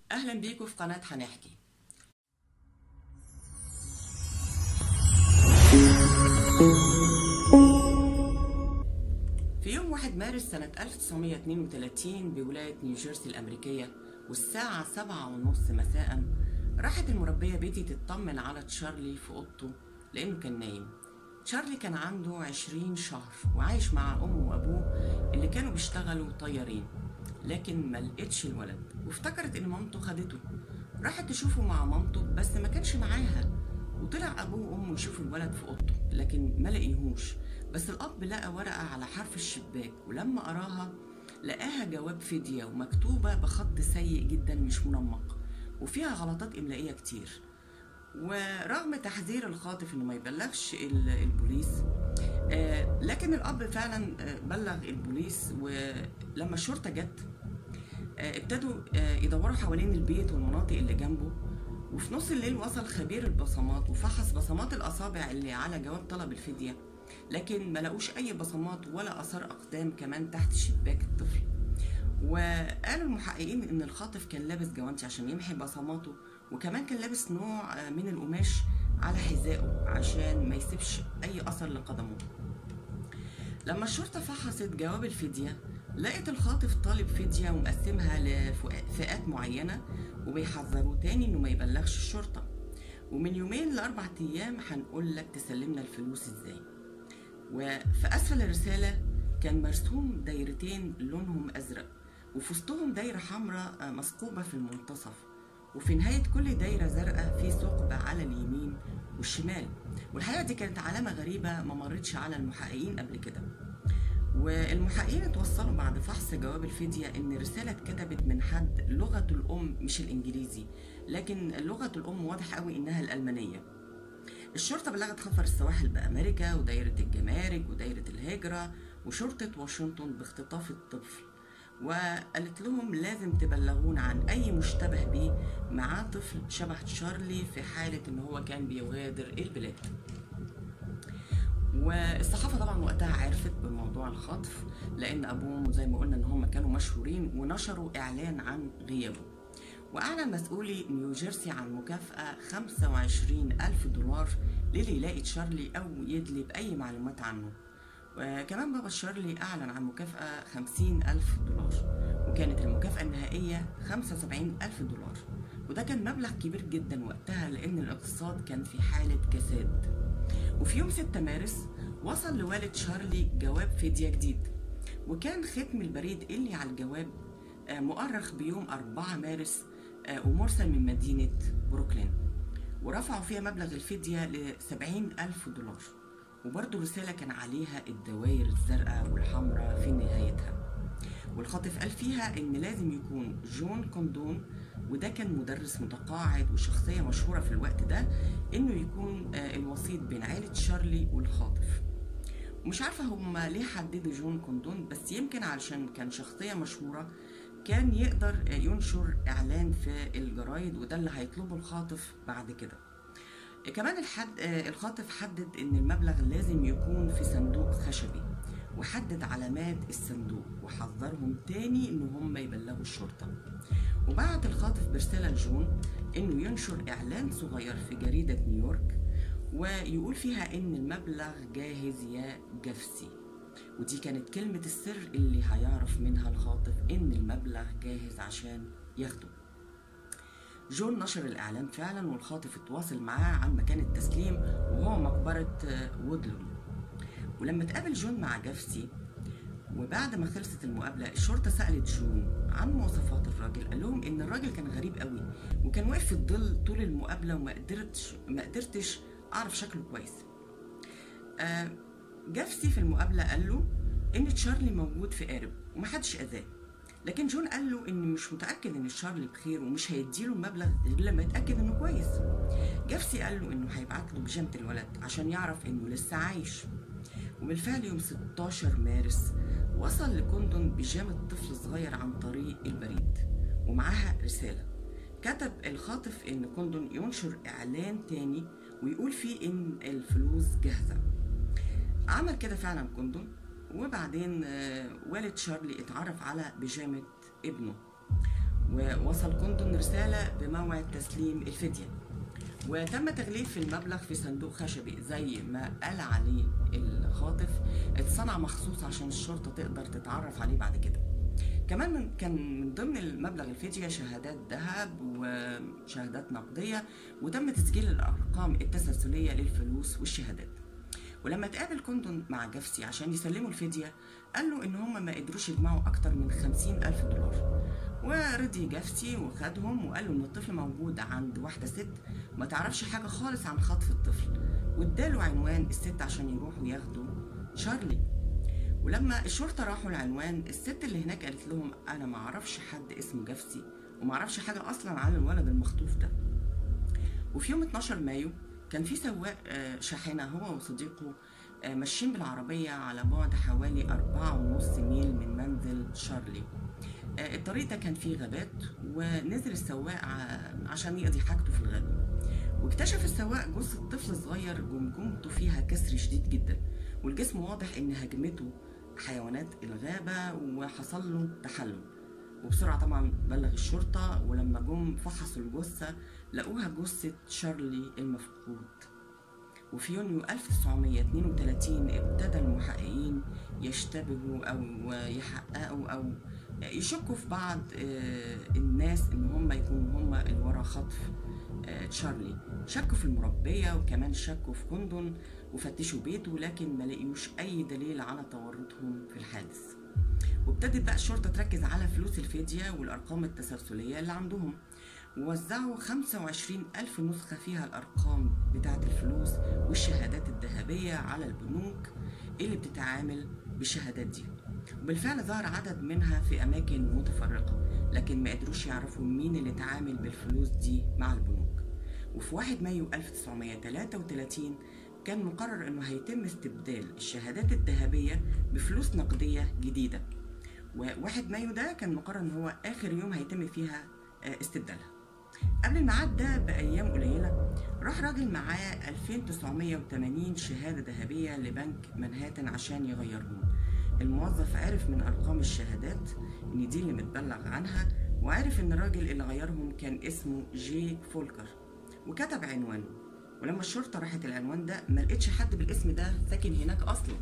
أهلا بيكم في قناة هنحكي في يوم 1 مارس سنة 1932 بولاية نيوجيرسي الأمريكية والساعة سبعة ونص مساء راحت المربية بيتي تطمن على تشارلي في أوضته لأنه كان نايم تشارلي كان عنده عشرين شهر وعايش مع أمه وأبوه اللي كانوا بيشتغلوا طيارين لكن ما لقتش الولد وافتكرت إن مامته خدته راحت تشوفه مع مامته بس ما كانش معاها وطلع أبوه وأمه يشوفوا الولد في أوضته لكن ما لقيهوش بس الأب لقى ورقة على حرف الشباك ولما قراها لقاها جواب فدية ومكتوبة بخط سيء جدا مش منمق وفيها غلطات إملائية كتير ورغم تحذير الخاطف انه ما يبلغش ال- البوليس آه، لكن الاب فعلا آه، بلغ البوليس ولما الشرطه جت آه، ابتدوا آه، يدوروا حوالين البيت والمناطق اللي جنبه وفي نص الليل وصل خبير البصمات وفحص بصمات الاصابع اللي على جواب طلب الفديه لكن ما لقوش اي بصمات ولا اثار اقدام كمان تحت شباك الطفل وقالوا المحققين ان الخاطف كان لابس جوانتي عشان يمحي بصماته وكمان كان لابس نوع آه، من القماش على حذائه عشان ما يسيبش اي اثر لقدمه لما الشرطة فحصت جواب الفدية لقت الخاطف طالب فدية ومقسمها لفئات معينة وبيحذروه تاني انه ما يبلغش الشرطة ومن يومين لأربع أيام هنقول لك تسلمنا الفلوس ازاي وفي أسفل الرسالة كان مرسوم دايرتين لونهم أزرق وفي وسطهم دايرة حمراء آه، مثقوبة في المنتصف وفي نهاية كل دايرة زرقاء في ثقب على اليمين والشمال والحقيقة دي كانت علامة غريبة ما مرتش على المحققين قبل كده والمحققين اتوصلوا بعد فحص جواب الفدية ان الرسالة اتكتبت من حد لغته الام مش الانجليزي لكن لغة الام واضح قوي انها الالمانية الشرطة بلغت خفر السواحل بأمريكا ودايرة الجمارك ودايرة الهجرة وشرطة واشنطن باختطاف الطفل وقالت لهم لازم تبلغونا عن أي مشتبه بيه معاه طفل شبه تشارلي في حالة إن هو كان بيغادر البلاد والصحافة طبعا وقتها عرفت بموضوع الخطف لأن أبوهم زي ما قلنا إن هم كانوا مشهورين ونشروا إعلان عن غيابه وأعلن مسؤولي نيوجيرسي عن مكافأة 25 ألف دولار للي يلاقي تشارلي أو يدلي بأي معلومات عنه وكمان بابا شارلي أعلن عن مكافأة 50 ألف دولار وكانت المكافأة النهائية 75 ألف دولار وده كان مبلغ كبير جدا وقتها لأن الاقتصاد كان في حالة كساد وفي يوم 6 مارس وصل لوالد شارلي جواب فدية جديد وكان ختم البريد اللي على الجواب آه، مؤرخ بيوم 4 مارس آه، ومرسل من مدينة بروكلين ورفعوا فيها مبلغ الفدية ل 70 ألف دولار وبرضه الرسالة كان عليها الدوائر الزرقاء والحمراء في نهايتها والخاطف قال فيها إن لازم يكون جون كوندون وده كان مدرس متقاعد وشخصية مشهورة في الوقت ده إنه يكون آه، الوسيط بين عائلة شارلي والخاطف ومش عارفة هما ليه حددوا جون كوندون بس يمكن علشان كان شخصية مشهورة كان يقدر آه، ينشر إعلان في الجرايد وده اللي هيطلبه الخاطف بعد كده كمان الحد آه، الخاطف حدد ان المبلغ لازم يكون في صندوق خشبي وحدد علامات الصندوق وحذرهم تاني ان هم يبلغوا الشرطه وبعت الخاطف برساله لجون انه ينشر اعلان صغير في جريده نيويورك ويقول فيها ان المبلغ جاهز يا جفسي ودي كانت كلمة السر اللي هيعرف منها الخاطف إن المبلغ جاهز عشان ياخده جون نشر الإعلان فعلا والخاطف اتواصل معاه عن مكان التسليم وهو مقبرة آه، وودلون ولما اتقابل جون مع جافسي وبعد ما خلصت المقابلة الشرطة سألت جون عن مواصفات الراجل قال لهم إن الراجل كان غريب قوي وكان واقف في الظل طول المقابلة وما قدرتش ما قدرتش أعرف شكله كويس آه، جافسي في المقابلة قال له إن تشارلي موجود في قارب ومحدش أذاه لكن جون قال له إن مش متأكد إن تشارلي بخير ومش هيديله المبلغ غير لما يتأكد إنه كويس جافسي قال له إنه هيبعت له بيجامة الولد عشان يعرف إنه لسه عايش وبالفعل يوم 16 مارس وصل لكوندون بيجامة طفل صغير عن طريق البريد ومعاها رسالة كتب الخاطف إن كوندون ينشر إعلان تاني ويقول فيه إن الفلوس جاهزة عمل كده فعلا كوندون وبعدين آه، والد شارلي اتعرف على بيجامة ابنه ووصل كوندون رسالة بموعد تسليم الفدية وتم تغليف المبلغ في صندوق خشبي زي ما قال عليه الخاطف اتصنع مخصوص عشان الشرطة تقدر تتعرف عليه بعد كده كمان من كان من ضمن المبلغ الفدية شهادات ذهب وشهادات نقدية وتم تسجيل الأرقام التسلسلية للفلوس والشهادات ولما تقابل كوندون مع جفسي عشان يسلموا الفدية قال له إن هم ما قدروش يجمعوا أكتر من خمسين ألف دولار ورضي جفسي وخدهم وقال له إن الطفل موجود عند واحدة ست ما تعرفش حاجة خالص عن خطف الطفل واداله عنوان الست عشان يروحوا ياخدوا شارلي ولما الشرطة راحوا العنوان الست اللي هناك قالت لهم أنا ما أعرفش حد اسمه جفسي وما أعرفش حاجة أصلا عن الولد المخطوف ده وفي يوم 12 مايو كان في سواق آه، شاحنة هو وصديقه آه، ماشيين بالعربية على بعد حوالي أربعة ونص ميل من منزل شارلي آه، الطريق ده كان فيه غابات ونزل السواق ع- عشان يقضي حاجته في الغابة واكتشف السواق جثة طفل صغير جمجمته فيها كسر شديد جدا والجسم واضح ان هجمته حيوانات الغابة وحصل له تحلل وبسرعة طبعا بلغ الشرطة ولما جم فحصوا الجثة لقوها جثة شارلي المفقود وفي يونيو 1932 ابتدى المحققين يشتبهوا او يحققوا او يشكوا في بعض آه، الناس ان هم يكونوا هم اللي ورا خطف آه، تشارلي شكوا في المربية وكمان شكوا في كوندون وفتشوا بيته لكن ما لقيوش اي دليل على تورطهم في الحادث وابتدت بقى الشرطة تركز على فلوس الفدية والأرقام التسلسلية اللي عندهم ووزعوا 25 ألف نسخة فيها الأرقام بتاعة الفلوس والشهادات الذهبية على البنوك اللي بتتعامل بالشهادات دي وبالفعل ظهر عدد منها في أماكن متفرقة لكن ما قدروش يعرفوا مين اللي اتعامل بالفلوس دي مع البنوك وفي 1 مايو 1933 كان مقرر انه هيتم استبدال الشهادات الذهبية بفلوس نقدية جديدة و1 مايو ده كان مقرر ان هو اخر يوم هيتم فيها آه، استبدالها قبل الميعاد ده بأيام قليلة راح راجل معاه 2980 شهادة ذهبية لبنك منهاتن عشان يغيرهم الموظف عرف من أرقام الشهادات إن دي اللي متبلغ عنها وعرف إن الراجل اللي غيرهم كان اسمه جي فولكر وكتب عنوانه ولما الشرطة راحت العنوان ده ما لقيتش حد بالاسم ده ساكن هناك أصلا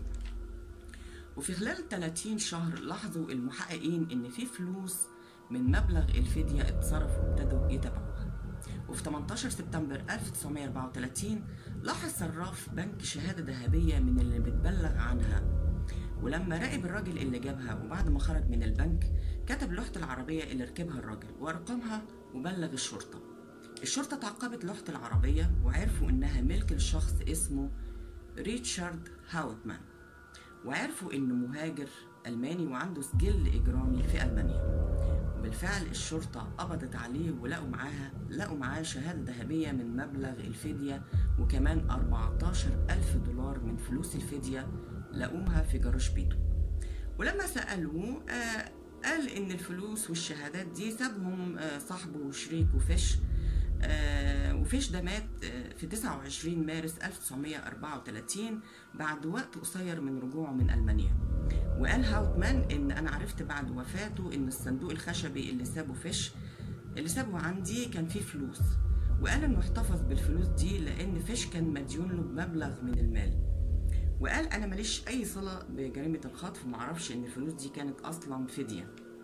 وفي خلال 30 شهر لاحظوا المحققين إن في فلوس من مبلغ الفدية اتصرف وابتدوا يتابعوها وفي 18 سبتمبر 1934 لاحظ صراف بنك شهادة ذهبية من اللي متبلغ عنها ولما راقب الراجل اللي جابها وبعد ما خرج من البنك كتب لوحة العربية اللي ركبها الراجل وأرقامها وبلغ الشرطة الشرطة تعقبت لوحة العربية وعرفوا إنها ملك لشخص اسمه ريتشارد هاوتمان وعرفوا إنه مهاجر ألماني وعنده سجل إجرامي في ألمانيا وبالفعل الشرطة قبضت عليه ولقوا معاها لقوا معاه شهادة ذهبية من مبلغ الفدية وكمان 14 ألف دولار من فلوس الفدية لقوها في جراج بيته ولما سألوه آه قال إن الفلوس والشهادات دي سابهم آه صاحبه وشريكه فيش آه وفيش ده مات آه في 29 مارس 1934 بعد وقت قصير من رجوعه من ألمانيا وقال هاوتمان ان انا عرفت بعد وفاته ان الصندوق الخشبي اللي سابه فيش اللي سابه عندي كان فيه فلوس وقال انه احتفظ بالفلوس دي لان فيش كان مديون له بمبلغ من المال وقال انا ماليش اي صله بجريمه الخطف ومعرفش ان الفلوس دي كانت اصلا فديه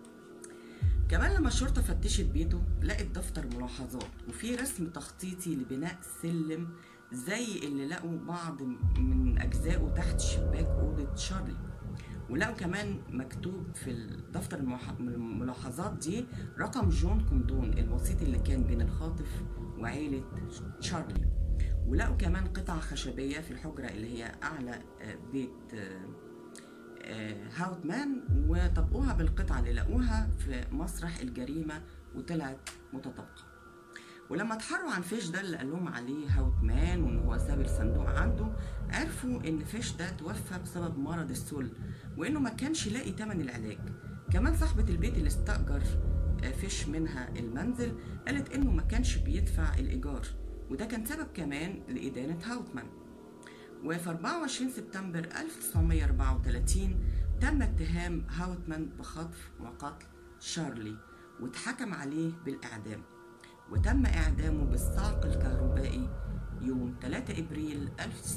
كمان لما الشرطة فتشت بيته لقت دفتر ملاحظات وفيه رسم تخطيطي لبناء سلم زي اللي لقوا بعض من أجزائه تحت شباك أوضة شارلي ولقوا كمان مكتوب في الدفتر المح- الملاحظات دي رقم جون كوندون الوسيط اللي كان بين الخاطف وعيلة شارلي ولقوا كمان قطع خشبية في الحجرة اللي هي أعلى آه، بيت آه، آه، هاوتمان وطبقوها بالقطعة اللي لقوها في مسرح الجريمة وطلعت متطابقة ولما اتحروا عن فيش ده اللي قال لهم عليه هاوتمان وان هو ساب الصندوق عنده عرفوا ان فيش ده توفى بسبب مرض السل وانه ما كانش لاقي تمن العلاج كمان صاحبة البيت اللي استأجر آه، فيش منها المنزل قالت انه ما كانش بيدفع الايجار وده كان سبب كمان لإدانة هاوتمان وفي 24 سبتمبر 1934 تم اتهام هاوتمان بخطف وقتل شارلي واتحكم عليه بالإعدام وتم إعدامه بالصعق الكهربائي يوم 3 إبريل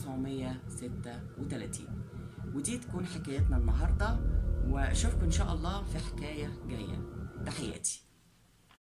1936 ودي تكون حكايتنا النهاردة وأشوفكم إن شاء الله في حكاية جاية تحياتي